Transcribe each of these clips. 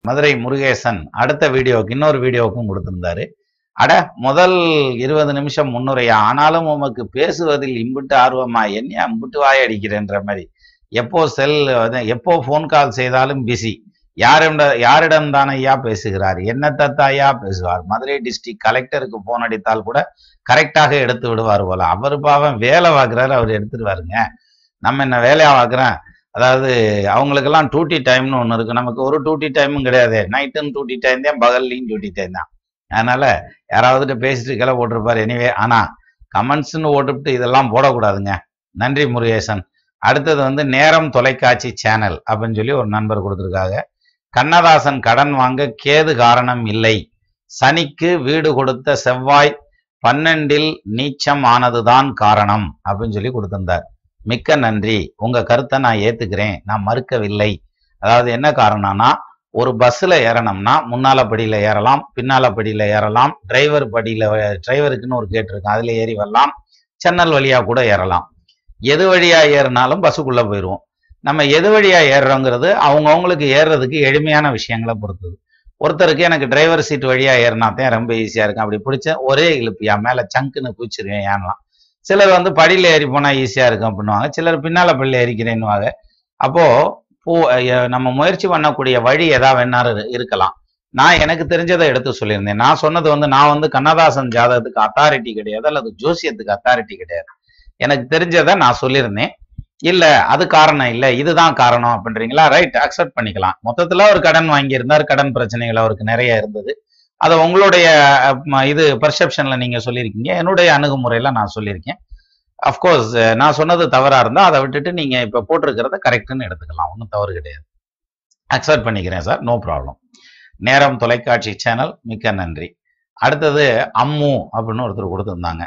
மதுரை முருகேசன் அடுத்த வீடியோவுக்கு இன்னொரு வீடியோவுக்கும் கொடுத்திருந்தாரு அட முதல் இருபது நிமிஷம் முன்னுரையா ஆனாலும் உமக்கு பேசுவதில் இம்புட்டு ஆர்வமா என்ன அம்புட்டு வாய் அடிக்கிறேன்ற மாதிரி எப்போ செல் எப்போ ஃபோன் கால் செய்தாலும் பிஸி யாரிடம் யாரிடம் தானே ஐயா பேசுகிறார் என்ன தத்தாயா பேசுவார் மதுரை டிஸ்ட்ரிக்ட் கலெக்டருக்கு போன் அடித்தால் கூட கரெக்டாக எடுத்து விடுவார் போல அவர் பாவம் வேலை பார்க்குறாரு அவர் எடுத்துருவாருங்க நம்ம என்ன வேலையா பார்க்குறேன் அதாவது அவங்களுக்கெல்லாம் டூட்டி டைம்னு ஒன்று இருக்கு நமக்கு ஒரு டூட்டி டைமும் கிடையாது நைட்டுன்னு டூட்டி டைம் தான் பகல்லையும் டியூட்டி டைம் தான் அதனால யாராவது பேசிட்டு கிளை போட்டிருப்பாரு எனிவே ஆனா கமெண்ட்ஸ்னு ஓட்டுவிட்டு இதெல்லாம் போடக்கூடாதுங்க நன்றி முருகேசன் அடுத்தது வந்து நேரம் தொலைக்காட்சி சேனல் அப்படின்னு சொல்லி ஒரு நண்பர் கொடுத்துருக்காங்க கண்ணதாசன் கடன் வாங்க கேது காரணம் இல்லை சனிக்கு வீடு கொடுத்த செவ்வாய் பன்னெண்டில் நீச்சம் ஆனதுதான் காரணம் அப்படின்னு சொல்லி கொடுத்திருந்தார் மிக்க நன்றி உங்க கருத்தை நான் ஏத்துக்கிறேன் நான் மறுக்கவில்லை அதாவது என்ன காரணம்னா ஒரு பஸ்ல ஏறணும்னா முன்னால படியில ஏறலாம் பின்னால படியில ஏறலாம் டிரைவர் படியில டிரைவருக்குன்னு ஒரு கேட் இருக்கும் அதுல ஏறி வரலாம் சென்னல் வழியா கூட ஏறலாம் எது வழியா ஏறினாலும் பஸ்ஸுக்குள்ள போயிடுவோம் நம்ம எது வழியா ஏறுறோங்கிறது அவங்கவுங்களுக்கு ஏறுறதுக்கு எளிமையான விஷயங்களை பொறுத்தது ஒருத்தருக்கு எனக்கு டிரைவர் சீட் வழியா ஏறினா தான் ரொம்ப ஈஸியா இருக்கும் அப்படி பிடிச்ச ஒரே இழுப்பியா மேல சங்குன்னு பூச்சிருவேன் ஏனலாம் சிலர் வந்து படியில ஏறி போனா ஈஸியா இருக்கும் அப்படின்னுவாங்க சிலர் பின்னால படியில ஏறிக்கிறேன்னுவாங்க அப்போ பூ அஹ் நம்ம முயற்சி பண்ணக்கூடிய வழி ஏதாவது வேணாலும் இருக்கலாம் நான் எனக்கு தெரிஞ்சதை எடுத்து சொல்லியிருந்தேன் நான் சொன்னது வந்து நான் வந்து கண்ணதாசன் ஜாதகத்துக்கு அத்தாரிட்டி கிடையாது அல்லது ஜோசியத்துக்கு அத்தாரிட்டி கிடையாது எனக்கு தெரிஞ்சதை நான் சொல்லியிருந்தேன் இல்ல அது காரணம் இல்ல இதுதான் காரணம் அப்படின்றீங்களா ரைட் அக்செப்ட் பண்ணிக்கலாம் மொத்தத்துல ஒரு கடன் வாங்கியிருந்தார் கடன் பிரச்சனைகள் அவருக்கு நிறைய இருந்தது அதை உங்களுடைய அஹ், ம- இது பர்செப்ஷன்ல நீங்க சொல்லியிருக்கீங்க என்னுடைய அணுகுமுறையில நான் சொல்லியிருக்கேன் அஃப்கோர்ஸ் நான் சொன்னது தவறா இருந்தா அதை விட்டுட்டு நீங்க இப்ப போட்டிருக்கிறத கரெக்ட்னு எடுத்துக்கலாம் ஒன்றும் தவறு கிடையாது அக்செப்ட் பண்ணிக்கிறேன் சார் நோ ப்ராப்ளம் நேரம் தொலைக்காட்சி சேனல் மிக்க நன்றி அடுத்தது அம்மு அப்படின்னு ஒருத்தர் கொடுத்திருந்தாங்க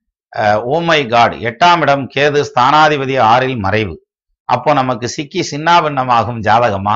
ஓ மை காட் எட்டாம் இடம் கேது ஸ்தானாதிபதி ஆறில் மறைவு அப்போ நமக்கு சிக்கி சின்னாபின்னமாகும் ஜாதகமா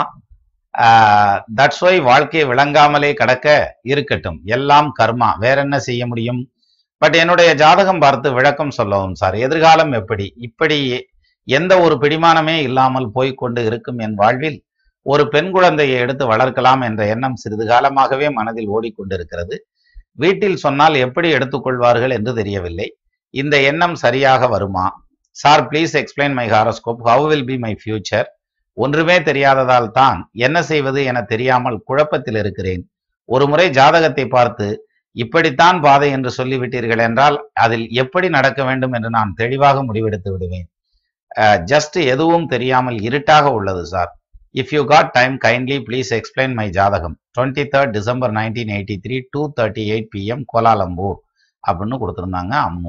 தட்ஸ் ஒய் வாழ்க்கை விளங்காமலே கடக்க இருக்கட்டும் எல்லாம் கர்மா வேற என்ன செய்ய முடியும் பட் என்னுடைய ஜாதகம் பார்த்து விளக்கம் சொல்லவும் சார் எதிர்காலம் எப்படி இப்படி எந்த ஒரு பிடிமானமே இல்லாமல் போய்க்கொண்டு இருக்கும் என் வாழ்வில் ஒரு பெண் குழந்தையை எடுத்து வளர்க்கலாம் என்ற எண்ணம் சிறிது காலமாகவே மனதில் ஓடிக்கொண்டிருக்கிறது வீட்டில் சொன்னால் எப்படி எடுத்துக்கொள்வார்கள் என்று தெரியவில்லை இந்த எண்ணம் சரியாக வருமா sir please explain my horoscope how will be my future ஒன்றுமே தெரியாததால் தான் என்ன செய்வது என தெரியாமல் குழப்பத்தில் இருக்கிறேன் ஒரு முறை ஜாதகத்தை பார்த்து இப்படித்தான் பாதை என்று சொல்லிவிட்டீர்கள் என்றால் அதில் எப்படி நடக்க வேண்டும் என்று நான் தெளிவாக முடிவெடுத்து விடுவேன் ஜஸ்ட் எதுவும் தெரியாமல் இருட்டாக உள்ளது sir if you got time kindly please explain my ஜாதகம் twenty third December nineteen eighty three two thirty eight PM Kuala Lumpur அப்படின்னு கொடுத்துருந்தாங்க அம்மு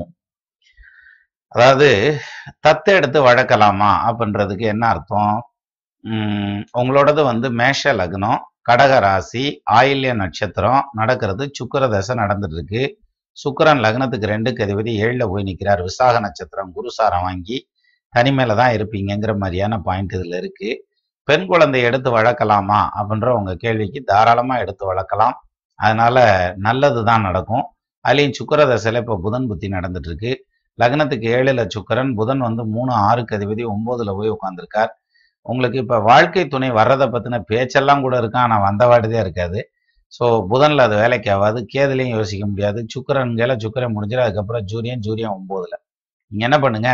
அதாவது தத்து எடுத்து வழக்கலாமா அப்படின்றதுக்கு என்ன அர்த்தம் உம், உங்களோடது வந்து மேஷ லக்னம் கடக ராசி ஆயில்ய நட்சத்திரம் நடக்கிறது சுக்கிர தசை நடந்துட்டு இருக்கு சுக்கிரன் லக்னத்துக்கு ரெண்டுக்கு அதிபதி ஏழுல போய் நிற்கிறார் விசாக நட்சத்திரம் குருசாரம் வாங்கி தனிமையில தான் இருப்பீங்கங்கிற மாதிரியான பாயிண்ட் இதுல இருக்கு பெண் குழந்தை எடுத்து வளர்க்கலாமா அப்படின்ற உங்க கேள்விக்கு தாராளமா எடுத்து வளர்க்கலாம் அதனால நல்லது தான் நடக்கும் அதுலேயும் சுக்கிர தசையில இப்போ புதன் புத்தி நடந்துட்டு இருக்கு லக்னத்துக்கு ஏழுல சுக்கிரன் புதன் வந்து மூணு ஆறுக்கு அதிபதி ஒன்பதுல போய் உட்காந்துருக்கார் உங்களுக்கு இப்ப வாழ்க்கை துணை வர்றதை பத்தின பேச்செல்லாம் கூட இருக்கும் ஆனா வந்தவாடுதே இருக்காது ஸோ புதன்ல அது வேலைக்கு ஆகாது கேதுலையும் யோசிக்க முடியாது சுக்கிரன் கேல சுக்கிரன் முடிஞ்சிடும் அதுக்கப்புறம் ஜூரியன் ஜூரியன் ஒன்பதுல நீங்க என்ன பண்ணுங்க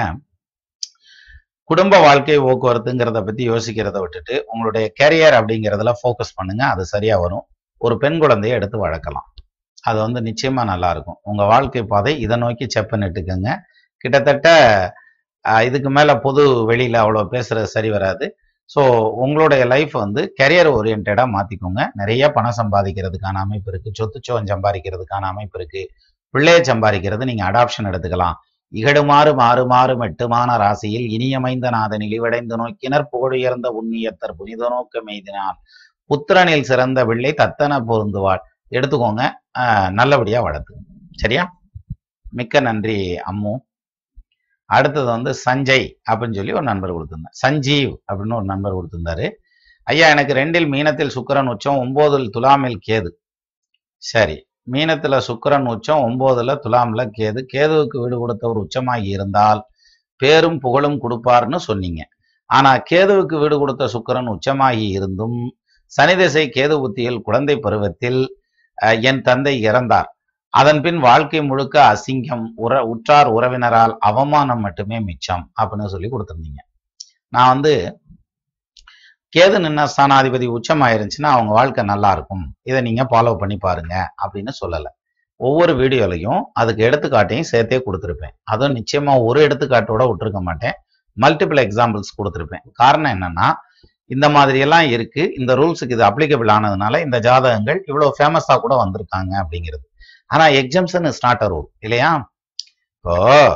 குடும்ப வாழ்க்கை போக்குவரத்துங்கிறத பத்தி யோசிக்கிறத விட்டுட்டு உங்களுடைய கேரியர் அப்படிங்கிறதுல ஃபோக்கஸ் பண்ணுங்க அது சரியா வரும் ஒரு பெண் குழந்தையை எடுத்து வளர்க்கலாம் அது வந்து நிச்சயமா நல்லா இருக்கும் உங்க வாழ்க்கை பாதை இதை நோக்கி செப்பனிட்டுக்கங்க கிட்டத்தட்ட ஆஹ், இதுக்கு மேல பொது வெளியில அவ்வளோ பேசுறது சரி வராது ஸோ உங்களுடைய லைஃப் வந்து கெரியர் ஓரியன்டா மாத்திக்கோங்க நிறைய பணம் சம்பாதிக்கிறதுக்கான அமைப்பு இருக்கு சொத்துச்சோகம் சம்பாதிக்கிறதுக்கான அமைப்பு இருக்கு பிள்ளைய சம்பாதிக்கிறது நீங்க அடாப்ஷன் எடுத்துக்கலாம் இகடுமாறு மாறு மாறு மெட்டுமான ராசியில் இனியமைந்த நாதன் இழிவடைந்து நோக்கினர் புகழுயர்ந்த உன்னியத்தர் புனித நோக்க மெய்தினான் புத்திரனில் சிறந்த பிள்ளை தத்தன பொருந்துவாள் எடுத்துக்கோங்க ஆஹ் நல்லபடியா வளர்த்துங்க சரியா மிக்க நன்றி அம்மு அடுத்தது வந்து சஞ்சய் அப்படின்னு சொல்லி ஒரு நண்பர் கொடுத்திருந்தார் சஞ்சீவ் அப்படின்னு ஒரு நண்பர் கொடுத்திருந்தாரு ஐயா எனக்கு ரெண்டில் மீனத்தில் சுக்கிரன் உச்சம் ஒன்பதில் துலாமில் கேது சரி மீனத்துல சுக்கிரன் உச்சம் ஒன்பதுல துலாம்ல கேது கேதுவுக்கு வீடு கொடுத்தவர் உச்சமாகி இருந்தால் பேரும் புகழும் கொடுப்பார்னு சொன்னீங்க ஆனா கேதுவுக்கு வீடு கொடுத்த சுக்கிரன் உச்சமாகி இருந்தும் சனி திசை கேது புத்தியில் குழந்தை பருவத்தில் அஹ், என் தந்தை இறந்தார் அதன் பின் வாழ்க்கை முழுக்க அசிங்கம் உற உற்றார் உறவினரால் அவமானம் மட்டுமே மிச்சம் அப்படின்னு சொல்லி கொடுத்துருந்தீங்க நான் வந்து கேது நின்ன ஸ்தானாதிபதி உச்சம் ஆயிருந்துச்சுன்னா அவங்க வாழ்க்கை நல்லா இருக்கும் இதை நீங்க ஃபாலோ பண்ணி பாருங்க அப்படின்னு சொல்லலை ஒவ்வொரு வீடியோலையும் அதுக்கு எடுத்துக்காட்டையும் சேர்த்தே கொடுத்துருப்பேன் அதுவும் நிச்சயமா ஒரு எடுத்துக்காட்டோட விட்டுருக்க மாட்டேன் மல்டிபிள் எக்ஸாம்பிள்ஸ் கொடுத்துருப்பேன் காரணம் என்னன்னா இந்த மாதிரி எல்லாம் இருக்கு இந்த ரூல்ஸுக்கு இது அப்ளிகபிள் ஆனதுனால இந்த ஜாதகங்கள் இவ்வளவு ஃபேமஸா கூட வந்திருக்காங்க அப்படிங்கிறது ஆனா exemption is not a rule இல்லையா இப்போ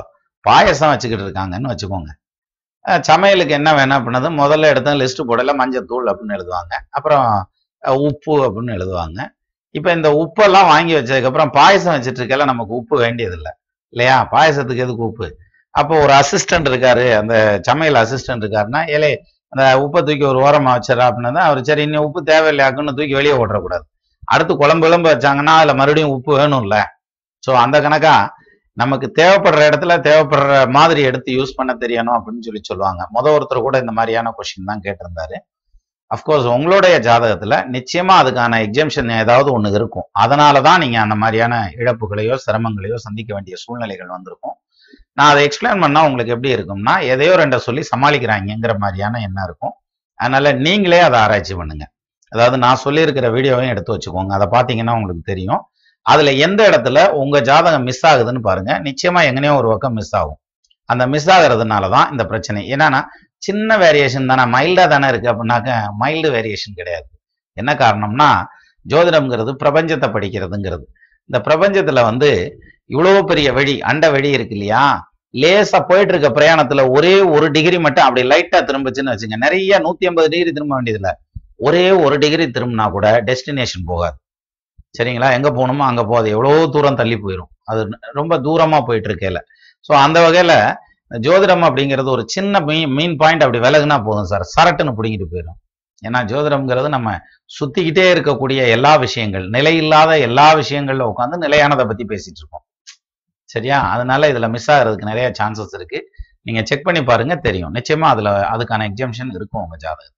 பாயசம் வச்சுக்கிட்டு இருக்காங்கன்னு வச்சுக்கோங்க அஹ் சமையலுக்கு என்ன வேணும் அப்படின்னது முதல்ல எடுத்த லிஸ்ட் போடல மஞ்சத்தூள் அப்படின்னு எழுதுவாங்க அப்புறம் அஹ் உப்பு அப்படின்னு எழுதுவாங்க இப்போ இந்த உப்பெல்லாம் வாங்கி வச்சதுக்கப்புறம் பாயசம் வச்சுட்டு இருக்கல நமக்கு உப்பு வேண்டியதில்லை இல்லையா பாயசத்துக்கு எதுக்கு உப்பு அப்போ ஒரு அசிஸ்டன்ட் இருக்காரு அந்த சமையல் அசிஸ்டன்ட் இருக்காருன்னா ஏலே அந்த உப்பை தூக்கி ஒரு ஓரமா வச்சிடறா அப்படின்னா அவர் சரி இன்னும் உப்பு தேவையில்லையாக்குன்னு தூக்கி வெளியே ஓட்டுறக்கூடாது அடுத்து குழம்பு விளம்பு வச்சாங்கன்னா அதுல மறுபடியும் உப்பு வேணும்ல ஸோ அந்த கணக்கா நமக்கு தேவைப்படுற இடத்துல தேவைப்படுற மாதிரி எடுத்து யூஸ் பண்ண தெரியணும் அப்படின்னு சொல்லி சொல்லுவாங்க முத ஒருத்தர் கூட இந்த மாதிரியான கொஸ்டின் தான் கேட்டிருந்தாரு அஃப்கோர்ஸ் உங்களுடைய ஜாதகத்துல நிச்சயமா அதுக்கான எக்ஸம்ஷன் ஏதாவது ஒண்ணு இருக்கும் அதனால தான் நீங்க அந்த மாதிரியான இழப்புகளையோ சிரமங்களையோ சந்திக்க வேண்டிய சூழ்நிலைகள் வந்திருக்கும் நான் அதை எக்ஸ்பிளைன் பண்ணா உங்களுக்கு எப்படி இருக்கும்னா எதையோ ரெண்ட சொல்லி சமாளிக்கிறாங்கங்கிற மாதிரியான எண்ணம் இருக்கும் அதனால நீங்களே அதை ஆராய்ச்சி பண்ணுங்க அதாவது நான் சொல்லியிருக்கிற வீடியோவையும் எடுத்து வச்சுக்கோங்க அதை பார்த்தீங்கன்னா உங்களுக்கு தெரியும் அதுல எந்த இடத்துல உங்க ஜாதகம் மிஸ் ஆகுதுன்னு பாருங்க நிச்சயமா எங்கனையோ ஒரு பக்கம் மிஸ் ஆகும் அந்த மிஸ் ஆகுறதுனால தான் இந்த பிரச்சனை என்னன்னா சின்ன வேரியேஷன் தானே மைல்டா தானே இருக்கு அப்படின்னாக்க மைல்டு வேரியேஷன் கிடையாது என்ன காரணம்னா ஜோதிடம்ங்கிறது பிரபஞ்சத்தை படிக்கிறதுங்கிறது இந்த பிரபஞ்சத்துல வந்து இவ்வளவு பெரிய வெடி அண்ட வெடி இருக்கு இல்லையா லேசா போயிட்டு இருக்க பிரயாணத்துல ஒரே ஒரு டிகிரி மட்டும் அப்படி லைட்டா திரும்பிச்சுன்னு வச்சுங்க நிறைய நூத்தி ஐம்பது டிகிரி திரும்ப வேண்டியதில்ல ஒரே ஒரு டிகிரி திரும்பினா கூட டெஸ்டினேஷன் போகாது சரிங்களா எங்க போகணுமோ அங்க போகாது எவ்வளவோ தூரம் தள்ளி போயிடும் அது ரொம்ப தூரமா போயிட்டு இருக்கேல ஸோ அந்த வகையில ஜோதிடம் அப்படிங்கிறது ஒரு சின்ன மீன் மீன் பாயிண்ட் அப்படி விலகுனா போதும் சார் சரட்டுன்னு பிடிங்கிட்டு போயிடும் ஏன்னா ஜோதிடம்ங்கிறது நம்ம சுத்திக்கிட்டே இருக்கக்கூடிய எல்லா விஷயங்கள் நிலையில்லாத எல்லா விஷயங்கள்ல உட்காந்து நிலையானதை பத்தி பேசிட்டு இருக்கோம் சரியா அதனால இதுல மிஸ் ஆகிறதுக்கு நிறைய சான்சஸ் இருக்கு நீங்க செக் பண்ணி பாருங்க தெரியும் நிச்சயமா அதுல அதுக்கான எக்ஸாம்ஷன் இருக்கும் உங்க ஜாதகத்தில்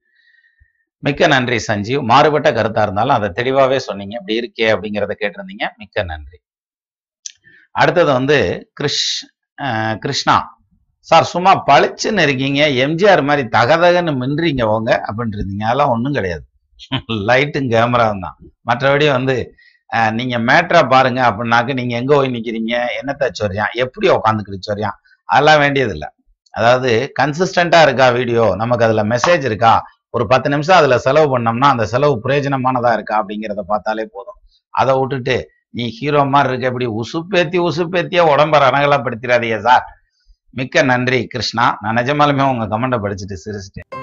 மிக்க நன்றி சஞ்சீவ் மாறுபட்ட கருத்தா இருந்தாலும் அதை தெளிவாவே சொன்னீங்க இப்படி இருக்கே அப்படிங்கிறத கேட்டிருந்தீங்க மிக்க நன்றி அடுத்தது வந்து கிருஷ் அஹ் கிருஷ்ணா சார் சும்மா பளிச்சுன்னு இருக்கீங்க எம்ஜிஆர் மாதிரி தகதகன்னு மின்றீங்க உங்க அப்படின்ட்டு இருந்தீங்க அதெல்லாம் ஒன்றும் கிடையாது லைட்டும் கேமராவும் தான் மற்றபடி வந்து அஹ், நீங்க மேட்ரா பாருங்க அப்படின்னாக்க நீங்க எங்க போய் நிக்கிறீங்க என்னத்த சொல்றியான் எப்படி உட்காந்துக்கிட்டு சொல்றியான் அதெல்லாம் வேண்டியதில்லை அதாவது கன்சிஸ்டண்டா இருக்கா வீடியோ நமக்கு அதுல மெசேஜ் இருக்கா ஒரு பத்து நிமிஷம் அதுல செலவு பண்ணோம்னா அந்த செலவு பிரயோஜனமானதா இருக்கா அப்படிங்கிறத பார்த்தாலே போதும் அதை விட்டுட்டு நீ ஹீரோ மாதிரி இருக்க இப்படி உசுப்பேத்தி உசுப்பேத்தியே உடம்ப ரணகலப்படுத்திடாதீங்க சார் மிக்க நன்றி கிருஷ்ணா நான் நிஜமாலுமே உங்க கமெண்ட்டை படிச்சுட்டு சிரிச்சிட்டேன்